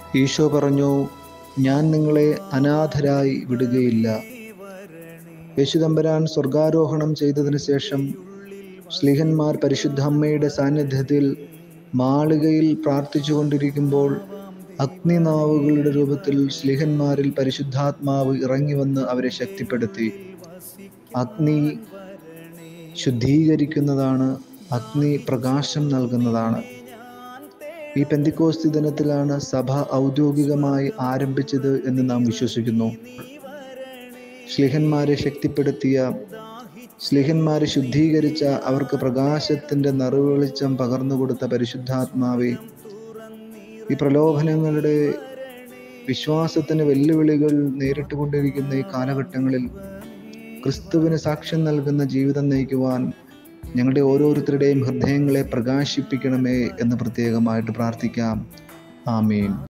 ഈശോ പറഞ്ഞു ഞാൻ നിങ്ങളെ അനാഥരായി വിടുകയില്ല യേശുദമ്പരാൻ സ്വർഗാരോഹണം ചെയ്തതിനു ശേഷം സ്ലിഹന്മാർ പരിശുദ്ധ അമ്മയുടെ സാന്നിധ്യത്തിൽ മാളികയിൽ പ്രാർത്ഥിച്ചുകൊണ്ടിരിക്കുമ്പോൾ അഗ്നിനാവുകളുടെ രൂപത്തിൽ സ്ലിഹന്മാരിൽ പരിശുദ്ധാത്മാവ് ഇറങ്ങി വന്ന് അവരെ ശക്തിപ്പെടുത്തി അഗ്നി ശുദ്ധീകരിക്കുന്നതാണ് അഗ്നി പ്രകാശം നൽകുന്നതാണ് ഈ പെന്തിക്കോസ്തി ദിനത്തിലാണ് സഭ ഔദ്യോഗികമായി ആരംഭിച്ചത് എന്ന് നാം വിശ്വസിക്കുന്നു സ്ലിഹന്മാരെ ശക്തിപ്പെടുത്തിയ സ്ലിഹന്മാരെ ശുദ്ധീകരിച്ച അവർക്ക് പ്രകാശത്തിൻ്റെ നിറവെളിച്ചം പകർന്നു കൊടുത്ത പരിശുദ്ധാത്മാവെ ഈ പ്രലോഭനങ്ങളുടെ വിശ്വാസത്തിന് വെല്ലുവിളികൾ നേരിട്ടുകൊണ്ടിരിക്കുന്ന ഈ കാലഘട്ടങ്ങളിൽ ക്രിസ്തുവിന് സാക്ഷ്യം നൽകുന്ന ജീവിതം നയിക്കുവാൻ ഞങ്ങളുടെ ഓരോരുത്തരുടെയും ഹൃദയങ്ങളെ പ്രകാശിപ്പിക്കണമേ എന്ന് പ്രത്യേകമായിട്ട് പ്രാർത്ഥിക്കാം ആമീൻ